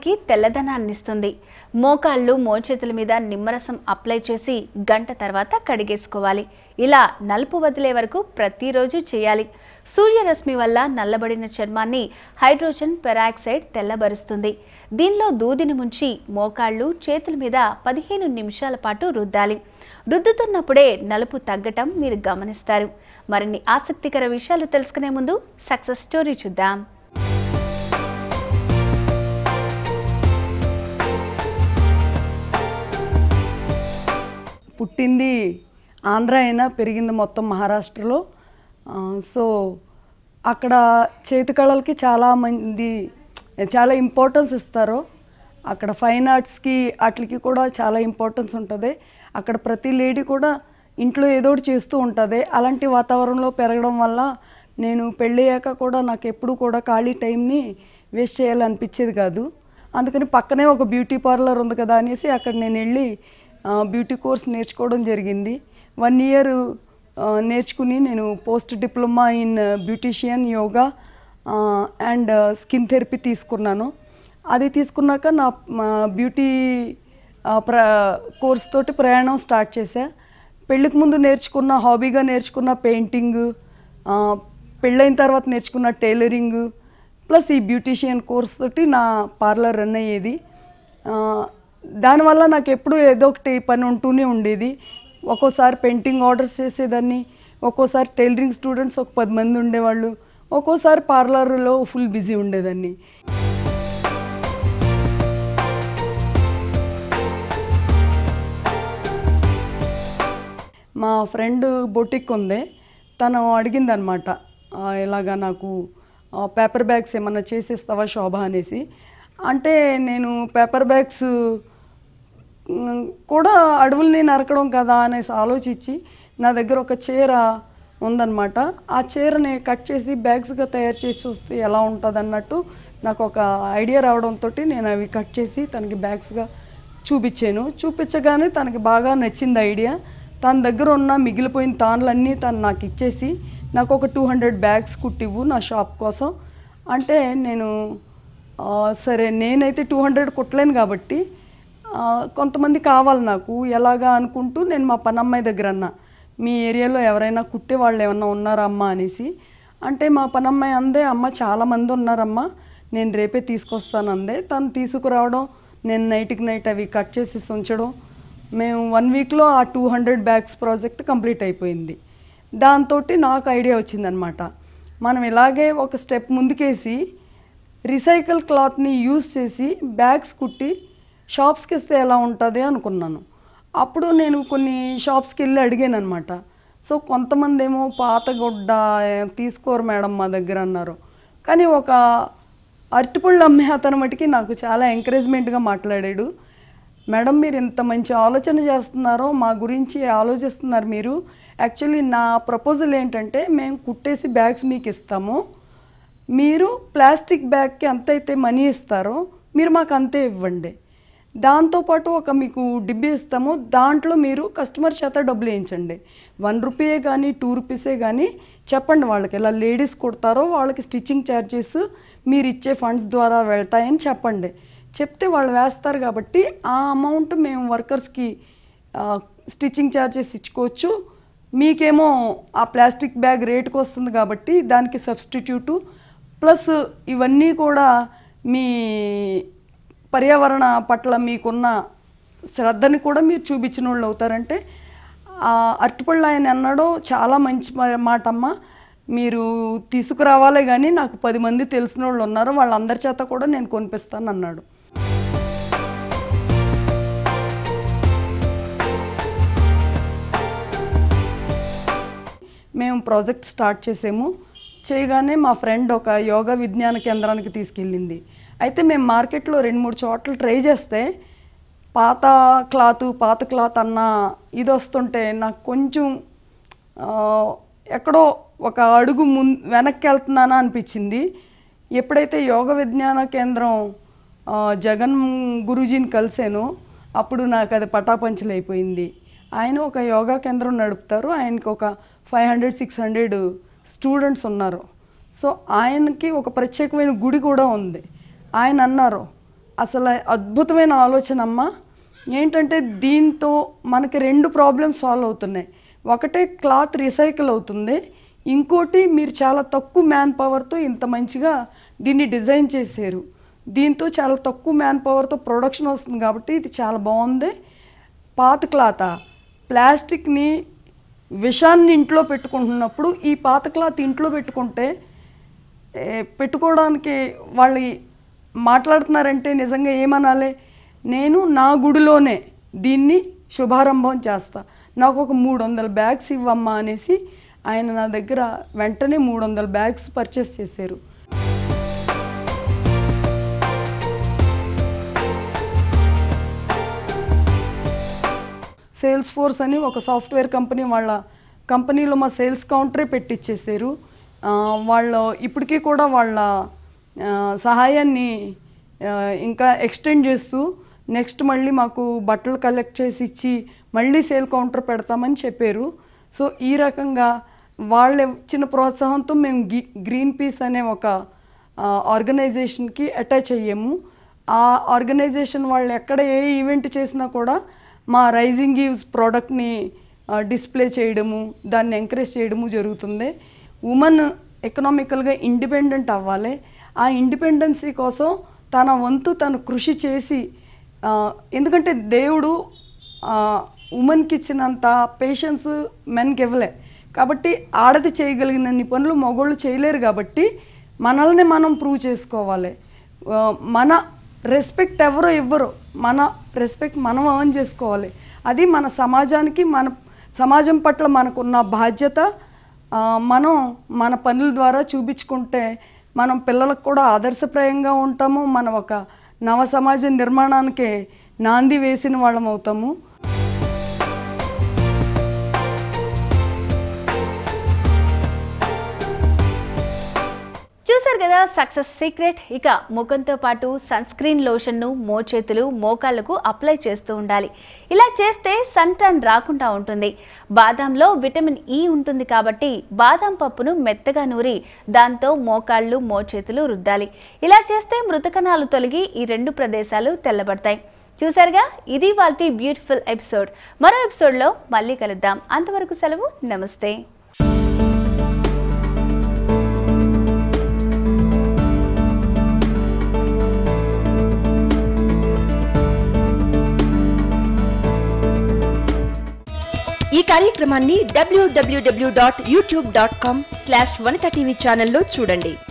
పాదాలకి తెల్లదనాన్నిస్తుంది మోకాళ్ళు మోచేతుల మీద నిమ్మరసం అప్లై చేసి గంట తర్వాత కడిగేసుకోవాలి ఇలా నలుపు వదిలే వరకు ప్రతిరోజు చేయాలి సూర్యరశ్మి వల్ల నల్లబడిన చర్మాన్ని హైడ్రోజన్ పెరాక్సైడ్ తెల్లబరుస్తుంది దీనిలో దూదిని ముంచి మోకాళ్ళు చేతుల మీద పదిహేను నిమిషాల పాటు రుద్దాలి రుద్దుతున్నప్పుడే నలుపు తగ్గటం మీరు గమనిస్తారు మరిన్ని ఆసక్తికర విషయాలు తెలుసుకునే ముందు సక్సెస్ స్టోరీ చూద్దాం పుట్టింది ఆంధ్ర అయినా పెరిగింది మొత్తం మహారాష్ట్రలో ఆ, సో అక్కడ చేతి కళలకి చాలా మంది చాలా ఇంపార్టెన్స్ ఇస్తారు అక్కడ ఫైన్ ఆర్ట్స్కి వాటికి కూడా చాలా ఇంపార్టెన్స్ ఉంటుంది అక్కడ ప్రతి లేడీ కూడా ఇంట్లో ఏదో ఒకటి చేస్తూ ఉంటుంది అలాంటి వాతావరణంలో పెరగడం వల్ల నేను పెళ్ళయ్యాక కూడా నాకు ఎప్పుడు కూడా ఖాళీ టైంని వేస్ట్ చేయాలనిపించేది కాదు అందుకని పక్కనే ఒక బ్యూటీ పార్లర్ ఉంది కదా అనేసి అక్కడ నేను వెళ్ళి ఆ, బ్యూటీ కోర్స్ నేర్చుకోవడం జరిగింది వన్ ఇయర్ నేర్చుకుని నేను post diploma in beautician yoga and skin therapy తీసుకున్నాను అది తీసుకున్నాక నా మా బ్యూటీ ఆ, ప్ర కోర్స్ తోటి ప్రయాణం స్టార్ట్ చేశా పెళ్ళికి ముందు నేర్చుకున్న హాబీగా నేర్చుకున్న పెయింటింగ్ పెళ్ళైన తర్వాత నేర్చుకున్న టైలరింగ్ ప్లస్ ఈ బ్యూటీషియన్ కోర్స్ తోటి నా పార్లర్ రన్ అయ్యేది ఆ, దానివల్ల నాకు ఎప్పుడూ ఏదో ఒకటి పని ఉంటూనే ఉండేది ఒక్కోసారి పెయింటింగ్ ఆర్డర్స్ చేసేదాన్ని ఒక్కోసారి టైలరింగ్ స్టూడెంట్స్ ఒక పది మంది ఉండేవాళ్ళు ఒక్కోసారి పార్లర్లో ఫుల్ బిజీ ఉండేదాన్ని మా ఫ్రెండ్ బొటిక్ ఉంది తను అడిగిందనమాట ఇలాగా నాకు పేపర్ బ్యాగ్స్ ఏమన్నా చేసేస్తావా శోభ అనేసి అంటే నేను పేపర్ బ్యాగ్స్ మ్, కూడా అడవుల్ని నరకడం కదా అనేసి ఆలోచించి నా దగ్గర ఒక చీర ఉందన్నమాట ఆ చీరని కట్ చేసి బ్యాగ్స్గా తయారు చేసి చూస్తే ఎలా ఉంటుంది అన్నట్టు నాకు ఒక ఐడియా రావడంతో నేను అవి కట్ చేసి తనకి బ్యాగ్స్గా చూపించాను చూపించగానే తనకి బాగా నచ్చింది ఐడియా తన దగ్గర ఉన్న మిగిలిపోయిన తాన్లన్నీ తను నాకు ఇచ్చేసి నాకు ఒక టూ హండ్రెడ్ బ్యాగ్స్ కుట్టివ్వు నా షాప్ కోసం అంటే నేను ఆ, సరే నేనైతే టూ హండ్రెడ్ కుట్టలేను కాబట్టి ఆ, కొంతమంది కావాలి నాకు ఎలాగా అనుకుంటూ నేను మా పనమ్మాయి దగ్గర అన్నా మీ ఏరియాలో ఎవరైనా కుట్టే వాళ్ళు ఏమన్నా ఉన్నారా అమ్మా అనేసి అంటే మా పనమ్మాయి అందే అమ్మ చాలామంది ఉన్నారమ్మా నేను రేపే తీసుకొస్తాను అందే తను తీసుకురావడం నేను నైట్కి నైట్ అవి కట్ చేసి ఉంచడం మేము వన్ వీక్లో ఆ two hundred bags project complete అయిపోయింది దాంతో నాకు ఐడియా వచ్చిందనమాట మనం ఇలాగే ఒక స్టెప్ ముందుకేసి రీసైకిల్ క్లాత్ని యూస్ చేసి బ్యాగ్స్ కుట్టి షాప్స్కి ఇస్తే ఎలా ఉంటుంది అనుకున్నాను అప్పుడు నేను కొన్ని షాప్స్కి వెళ్ళి అడిగాను అనమాట సో కొంతమంది ఏమో పాత గుడ్డ ఏ, తీసుకోరు మేడం మా దగ్గర అన్నారు కానీ ఒక అరటిపళ్ళు అమ్మే అతను మటుకి నాకు చాలా ఎంకరేజ్మెంట్గా మాట్లాడాడు మేడం మీరు ఇంత మంచి ఆలోచన చేస్తున్నారో మా గురించి ఆలోచిస్తున్నారు మీరు యాక్చువల్లీ నా ప్రపోజల్ ఏంటంటే మేము కుట్టేసి బ్యాగ్స్ మీకు ఇస్తాము మీరు ప్లాస్టిక్ బ్యాగ్కి ఎంత అయితే మనీ ఇస్తారో మీరు మాకు అంతే ఇవ్వండి దాంతోపాటు ఒక మీకు డిబ్బి ఇస్తాము దాంట్లో మీరు కస్టమర్ చేత డబ్బులు వేయించండి వన్ రూపీయే కానీ టూ రూపీసే కానీ చెప్పండి వాళ్ళకి ఇలా లేడీస్ కుడతారో వాళ్ళకి స్టిచ్చింగ్ ఛార్జెస్ మీరు ఇచ్చే ఫండ్స్ ద్వారా వెళ్తాయని చెప్పండి చెప్తే వాళ్ళు వేస్తారు కాబట్టి ఆ అమౌంట్ మేము వర్కర్స్కి స్టిచ్చింగ్ ఛార్జెస్ ఇచ్చుకోవచ్చు మీకేమో ఆ ప్లాస్టిక్ బ్యాగ్ రేటుకు వస్తుంది కాబట్టి దానికి సబ్స్టిట్యూటు ప్లస్ ఇవన్నీ కూడా మీ పర్యావరణ పట్ల మీకున్న శ్రద్ధని కూడా మీరు చూపించిన వాళ్ళు అవుతారంటే ఆ అరటిపళ్ళు ఆయన అన్నాడు చాలా మంచి మా- మాట అమ్మ మీరు తీసుకురావాలే కానీ నాకు పది మంది తెలిసిన వాళ్ళు ఉన్నారు వాళ్ళందరి చేత కూడా నేను కొనిపిస్తాను అన్నాడు మేము ప్రాజెక్ట్ స్టార్ట్ చేసాము చేయగానే మా ఫ్రెండ్ ఒక యోగా విజ్ఞాన కేంద్రానికి తీసుకెళ్ళింది అయితే మేము మార్కెట్లో రెండు మూడు చోట్ల ట్రై చేస్తే పాత క్లాత్ పాత క్లాత్ అన్న ఇది వస్తుంటే నాకు కొంచెం ఆ, ఎక్కడో ఒక అడుగు ముం వెనక్కి వెళ్తున్నానా అనిపించింది ఎప్పుడైతే యోగ విజ్ఞాన కేంద్రం ఆ, జగన్ గురూజీని కలిసానో అప్పుడు నాకు అది పటాపంచలు అయిపోయింది ఆయన ఒక యోగా కేంద్రం నడుపుతారు ఆయనకి ఒక five hundred six hundred students ఉన్నారు సో ఆయనకి ఒక ప్రత్యేకమైన గుడి కూడా ఉంది ఆయన అన్నారు అసలు అద్భుతమైన ఆలోచన అమ్మ ఏంటంటే దీంతో మనకి రెండు ప్రాబ్లమ్స్ సాల్వ్ అవుతున్నాయి ఒకటే క్లాత్ రీసైకిల్ అవుతుంది ఇంకోటి మీరు చాలా తక్కువ మ్యాన్ పవర్తో ఇంత మంచిగా దీన్ని డిజైన్ చేశారు దీంతో చాలా తక్కువ మ్యాన్ పవర్తో ప్రొడక్షన్ వస్తుంది కాబట్టి ఇది చాలా బాగుంది పాత క్లాత ప్లాస్టిక్ని విషాన్ని ఇంట్లో పెట్టుకుంటున్నప్పుడు ఈ పాత క్లాత్ ఇంట్లో పెట్టుకుంటే ఏ, పెట్టుకోవడానికి వాళ్ళు మాట్లాడుతున్నారంటే నిజంగా ఏమనాలి నేను నా గుడిలోనే దీన్ని శుభారంభం చేస్తా నాకు ఒక మూడు వందల బ్యాగ్స్ ఇవ్వమ్మా అనేసి ఆయన నా దగ్గర వెంటనే మూడు వందల బ్యాగ్స్ పర్చేస్ చేశారు సేల్స్ ఫోర్స్ అని ఒక సాఫ్ట్వేర్ కంపెనీ వాళ్ళ కంపెనీలో మా సేల్స్ కౌంటరే పెట్టించేసారు ఆ, వాళ్ళు ఇప్పటికీ కూడా వాళ్ళ ఆ, సహాయాన్ని ఆ, ఇంకా ఎక్స్టెండ్ చేస్తూ నెక్స్ట్ మళ్ళీ మాకు బట్టలు కలెక్ట్ చేసి ఇచ్చి మళ్ళీ సేల్ కౌంటర్ పెడతామని చెప్పారు సో ఈ రకంగా వాళ్ళు ఇచ్చిన ప్రోత్సాహంతో మేము గి గ్రీన్ పీస్ అనే ఒక ఆర్గనైజేషన్కి అటాచ్ అయ్యాము ఆ ఆర్గనైజేషన్ వాళ్ళు ఎక్కడ ఏ ఈవెంట్ చేసినా కూడా మా రైజింగ్ ఈవ్స్ ప్రోడక్ట్ని డిస్ప్లే చేయడము దాన్ని ఎంకరేజ్ చేయడము జరుగుతుంది ఉమెన్ ఎకనామికల్గా ఇండిపెండెంట్ అవ్వాలి ఆ ఇండిపెండెన్సీ కోసం తన వంతు తను కృషి చేసి ఆ, ఎందుకంటే దేవుడు ఉమెన్కి ఇచ్చినంత పేషెన్స్ మెన్కి ఇవ్వలే కాబట్టి ఆడది చేయగలిగినన్ని పనులు మగోళ్ళు చేయలేరు కాబట్టి మనల్ని మనం ప్రూవ్ చేసుకోవాలి ఆ, మన రెస్పెక్ట్ ఎవరో ఇవ్వరు మన రెస్పెక్ట్ మనం అర్న్ చేసుకోవాలి అది మన సమాజానికి మన సమాజం పట్ల మనకున్న బాధ్యత ఆ, మనం మన పనుల ద్వారా చూపించుకుంటే మనం పిల్లలకు కూడా ఆదర్శప్రాయంగా ఉంటాము మనం ఒక నవ సమాజ నిర్మాణానికి నాంది వేసిన వాళ్ళం అవుతాము చూసారు కదా సక్సెస్ సీక్రెట్ ఇక ముఖంతో పాటు సన్ స్క్రీన్ లోషన్ను మోచేతులు మోకాళ్లకు అప్లై చేస్తూ ఉండాలి ఇలా చేస్తే సన్ టాన్ రాకుండా ఉంటుంది బాదాంలో విటమిన్ ఈ ఉంటుంది కాబట్టి బాదాం పప్పును మెత్తగా నూరి దాంతో మోకాళ్ళు మోచేతులు రుద్దాలి ఇలా చేస్తే మృతకణాలు తొలగి ఈ రెండు ప్రదేశాలు తెల్లబడతాయి చూసారుగా ఇది వాటి బ్యూటిఫుల్ ఎపిసోడ్ మరో ఎపిసోడ్లో మళ్ళీ కలుద్దాం అంతవరకు సెలవు నమస్తే ఈ కార్యక్రమాన్ని W W W dot YouTube dot com slash Vanitha TV ఛానల్లో చూడండి